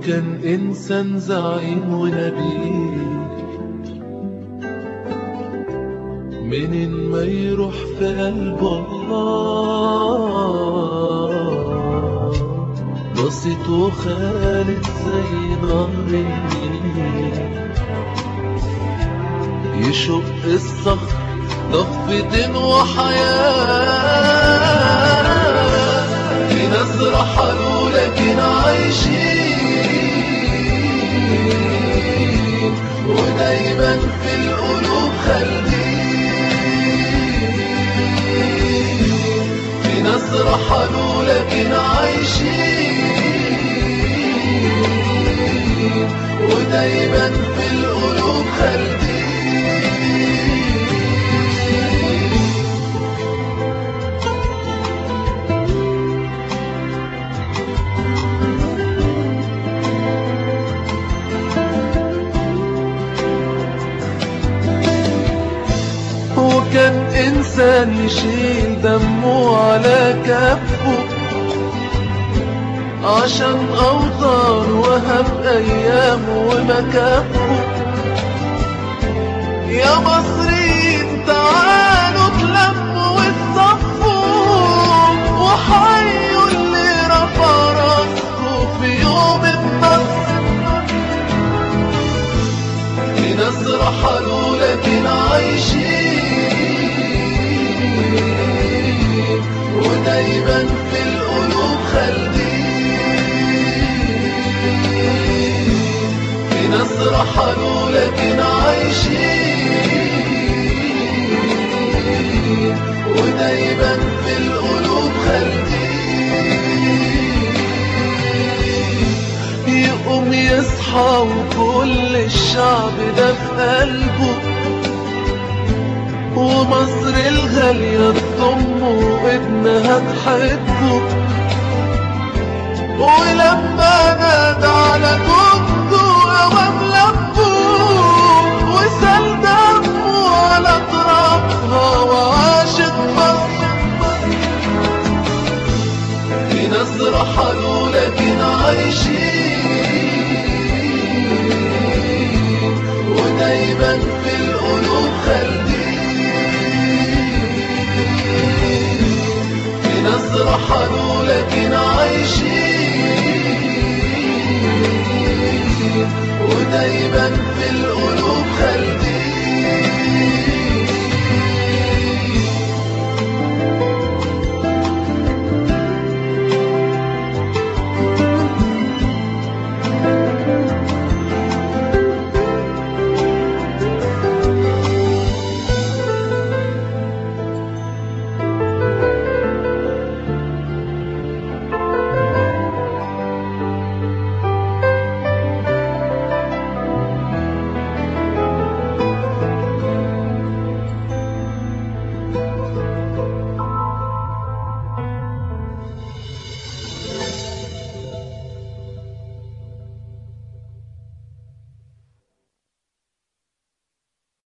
وكان إنسان زعيم ونبيل منين ما يروح في قلب الله بسيط وخالد زي نهر النيل يشق الصخر ضفة وحياة في ناس رحلوا لكن عايشين ودايما في القلوب خالدين في ناس رحلوا لكن عايشين ودايما في القلوب خالدين وكان إنسان يشيل دمه على كفه عشان أوطان وهب أيامه ومكافه يا مصريين تعالوا تلموا وتصفوا وحيوا اللي رفع راسه في يوم النصر في ناس رحلوا لكن عايشين ودايما في القلوب خالدين في ناس رحلوا لكن عايشين ودايما في القلوب خالدين يقوم يصحى وكل الشعب ده في قلبه ومصر الغالية تضمه وابنها تحبه ولما نادى على جنده قوام لبه وسال دمه على ترابه